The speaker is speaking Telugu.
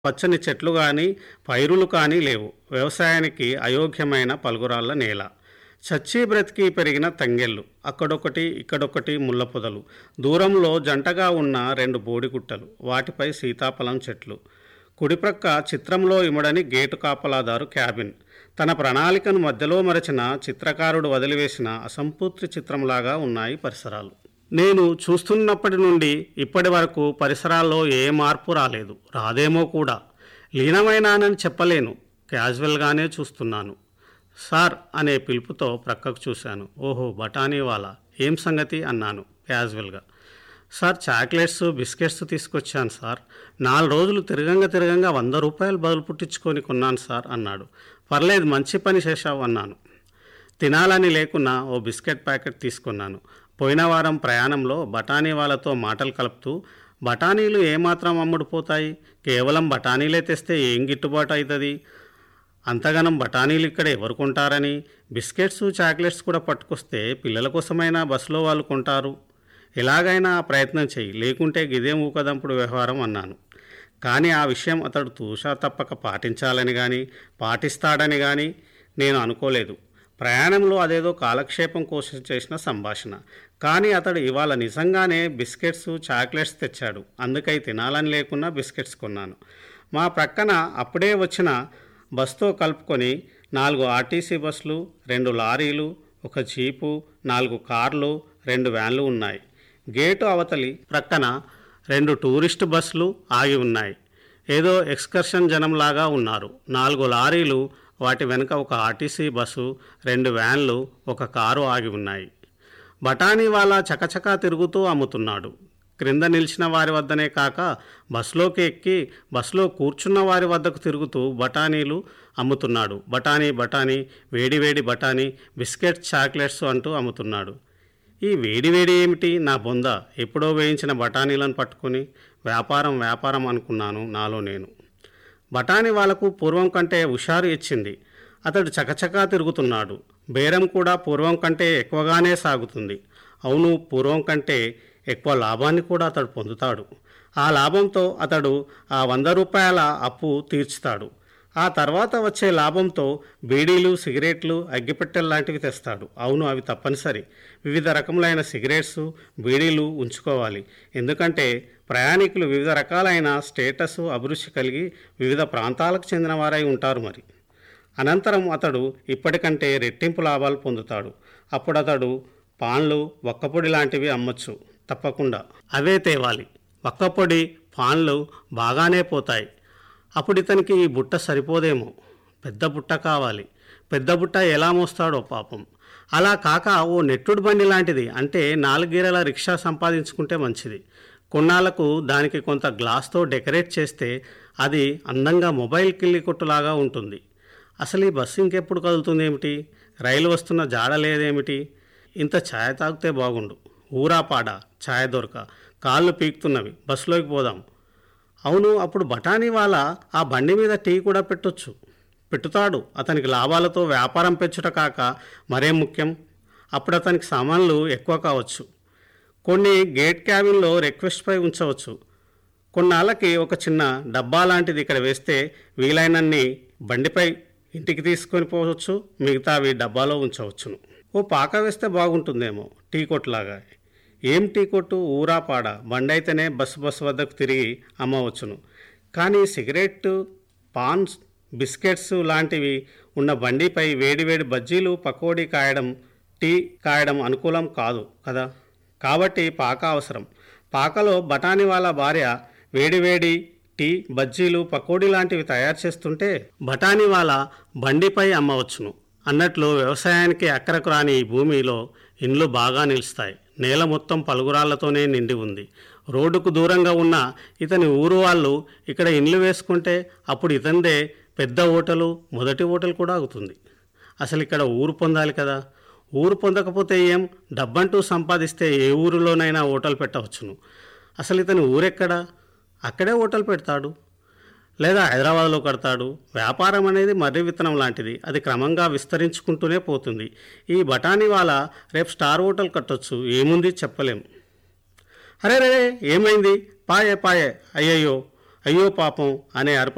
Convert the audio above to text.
పచ్చని చెట్లు గాని పైరులు కానీ లేవు వ్యవసాయానికి అయోగ్యమైన పలుగురాళ్ల నేల చచ్చి బ్రతికి పెరిగిన తంగెళ్ళు అక్కడొకటి ఇక్కడొకటి ముళ్ళ పొదలు దూరంలో జంటగా ఉన్న రెండు బోడిగుట్టలు వాటిపై సీతాఫలం చెట్లు కుడిప్రక్క చిత్రంలో ఇమడని గేటు కాపలాదారు క్యాబిన్ తన ప్రణాళికను మధ్యలో మరచిన చిత్రకారుడు వదిలివేసిన అసంపూర్తి చిత్రంలాగా ఉన్నాయి పరిసరాలు నేను చూస్తున్నప్పటి నుండి ఇప్పటి వరకు పరిసరాల్లో ఏ మార్పు రాలేదు రాదేమో కూడా లీనమైనానని చెప్పలేను క్యాజువల్గానే చూస్తున్నాను సార్ అనే పిలుపుతో ప్రక్కకు చూశాను ఓహో బఠానీ వాలా ఏం సంగతి అన్నాను క్యాజువల్గా సార్ చాక్లెట్స్ బిస్కెట్స్ తీసుకొచ్చాను సార్ నాలుగు రోజులు తిరగంగా తిరగంగా వంద రూపాయలు బదులు పుట్టించుకొని కొన్నాను సార్ అన్నాడు పర్లేదు మంచి పని చేశావు అన్నాను తినాలని లేకున్నా ఓ బిస్కెట్ ప్యాకెట్ తీసుకున్నాను పోయిన వారం ప్రయాణంలో బఠానీ వాళ్ళతో మాటలు కలుపుతూ బఠానీలు ఏమాత్రం అమ్ముడుపోతాయి కేవలం బఠానీలే తెస్తే ఏం గిట్టుబాటు అవుతుంది అంతగానం బఠానీలు ఇక్కడ ఎవరు కొంటారని బిస్కెట్స్ చాక్లెట్స్ కూడా పట్టుకొస్తే పిల్లల కోసమైనా బస్సులో వాళ్ళు కొంటారు ఎలాగైనా ఆ ప్రయత్నం చెయ్యి లేకుంటే గిదేం ఊకదంపుడు వ్యవహారం అన్నాను కానీ ఆ విషయం అతడు తూషా తప్పక పాటించాలని కానీ పాటిస్తాడని కానీ నేను అనుకోలేదు ప్రయాణంలో అదేదో కాలక్షేపం కోసం చేసిన సంభాషణ కానీ అతడు ఇవాళ నిజంగానే బిస్కెట్స్ చాక్లెట్స్ తెచ్చాడు అందుకై తినాలని లేకున్నా బిస్కెట్స్ కొన్నాను మా ప్రక్కన అప్పుడే వచ్చిన బస్తో కలుపుకొని నాలుగు ఆర్టీసీ బస్సులు రెండు లారీలు ఒక జీపు నాలుగు కార్లు రెండు వ్యాన్లు ఉన్నాయి గేటు అవతలి ప్రక్కన రెండు టూరిస్ట్ బస్సులు ఆగి ఉన్నాయి ఏదో ఎక్స్కర్షన్ జనంలాగా ఉన్నారు నాలుగు లారీలు వాటి వెనుక ఒక ఆర్టీసీ బస్సు రెండు వ్యాన్లు ఒక కారు ఆగి ఉన్నాయి బఠానీ వాళ్ళ చకచకా తిరుగుతూ అమ్ముతున్నాడు క్రింద నిలిచిన వారి వద్దనే కాక బస్సులోకి ఎక్కి బస్సులో కూర్చున్న వారి వద్దకు తిరుగుతూ బఠానీలు అమ్ముతున్నాడు బఠానీ బఠానీ వేడి వేడి బఠానీ బిస్కెట్స్ చాక్లెట్స్ అంటూ అమ్ముతున్నాడు ఈ వేడి వేడి ఏమిటి నా బొంద ఎప్పుడో వేయించిన బఠానీలను పట్టుకొని వ్యాపారం వ్యాపారం అనుకున్నాను నాలో నేను బఠానీ వాళ్లకు పూర్వం కంటే హుషారు ఇచ్చింది అతడు చకచకా తిరుగుతున్నాడు బేరం కూడా పూర్వం కంటే ఎక్కువగానే సాగుతుంది అవును పూర్వం కంటే ఎక్కువ లాభాన్ని కూడా అతడు పొందుతాడు ఆ లాభంతో అతడు ఆ వంద రూపాయల అప్పు తీర్చుతాడు ఆ తర్వాత వచ్చే లాభంతో బీడీలు సిగరెట్లు అగ్గిపెట్టెలు లాంటివి తెస్తాడు అవును అవి తప్పనిసరి వివిధ రకములైన సిగరెట్స్ బీడీలు ఉంచుకోవాలి ఎందుకంటే ప్రయాణికులు వివిధ రకాలైన స్టేటస్ అభిరుచి కలిగి వివిధ ప్రాంతాలకు చెందిన వారై ఉంటారు మరి అనంతరం అతడు ఇప్పటికంటే రెట్టింపు లాభాలు పొందుతాడు అప్పుడు అతడు పాన్లు వక్కపొడి లాంటివి అమ్మొచ్చు తప్పకుండా అవే తేవాలి వక్కపొడి పాన్లు బాగానే పోతాయి అప్పుడు ఇతనికి ఈ బుట్ట సరిపోదేమో పెద్ద బుట్ట కావాలి పెద్ద బుట్ట ఎలా మోస్తాడో పాపం అలా కాక ఓ నెట్టుడు బండి లాంటిది అంటే నాలుగీరల రిక్షా సంపాదించుకుంటే మంచిది కొన్నాళ్లకు దానికి కొంత గ్లాస్తో డెకరేట్ చేస్తే అది అందంగా మొబైల్ కిల్లి కొట్టులాగా ఉంటుంది అసలు ఈ బస్సు ఇంకెప్పుడు కదులుతుంది ఏమిటి రైలు వస్తున్న జాడ లేదేమిటి ఇంత ఛాయ్ తాగితే బాగుండు ఊరా పాడ ఛాయ్ దొరక కాళ్ళు పీకుతున్నవి బస్సులోకి పోదాం అవును అప్పుడు బఠానీ వాళ్ళ ఆ బండి మీద టీ కూడా పెట్టొచ్చు పెట్టుతాడు అతనికి లాభాలతో వ్యాపారం పెంచుట కాక మరేం ముఖ్యం అప్పుడు అతనికి సామాన్లు ఎక్కువ కావచ్చు కొన్ని గేట్ క్యాబిన్లో రిక్వెస్ట్పై ఉంచవచ్చు కొన్నాళ్ళకి ఒక చిన్న డబ్బా లాంటిది ఇక్కడ వేస్తే వీలైనన్ని బండిపై ఇంటికి తీసుకొని పోవచ్చు మిగతావి డబ్బాలో ఉంచవచ్చును ఓ పాక వేస్తే బాగుంటుందేమో టీ కొట్టులాగా ఏం టీ కొట్టు ఊరా పాడ బండి అయితేనే బస్సు బస్సు వద్దకు తిరిగి అమ్మవచ్చును కానీ సిగరెట్ పాన్స్ బిస్కెట్స్ లాంటివి ఉన్న బండిపై వేడివేడి బజ్జీలు పకోడీ కాయడం టీ కాయడం అనుకూలం కాదు కదా కాబట్టి పాక అవసరం పాకలో బఠానీ వాళ్ళ భార్య వేడివేడి టీ బజ్జీలు పకోడీ లాంటివి తయారు చేస్తుంటే బఠానీ వాళ్ళ బండిపై అమ్మవచ్చును అన్నట్లు వ్యవసాయానికి అక్కరకు రాని ఈ భూమిలో ఇండ్లు బాగా నిలుస్తాయి నేల మొత్తం పలుగురాళ్లతోనే నిండి ఉంది రోడ్డుకు దూరంగా ఉన్న ఇతని ఊరు వాళ్ళు ఇక్కడ ఇండ్లు వేసుకుంటే అప్పుడు ఇతందే పెద్ద ఓటలు మొదటి ఓటలు కూడా అవుతుంది అసలు ఇక్కడ ఊరు పొందాలి కదా ఊరు పొందకపోతే ఏం డబ్బంటూ సంపాదిస్తే ఏ ఊరిలోనైనా ఓటలు పెట్టవచ్చును అసలు ఇతని ఊరెక్కడా అక్కడే ఓటలు పెడతాడు లేదా హైదరాబాద్లో కడతాడు వ్యాపారం అనేది మర్రి విత్తనం లాంటిది అది క్రమంగా విస్తరించుకుంటూనే పోతుంది ఈ బఠానీ వాళ్ళ రేపు స్టార్ హోటల్ కట్టొచ్చు ఏముంది చెప్పలేం అరే రే ఏమైంది పాయే పాయే అయ్యయ్యో అయ్యో పాపం అనే అరుపు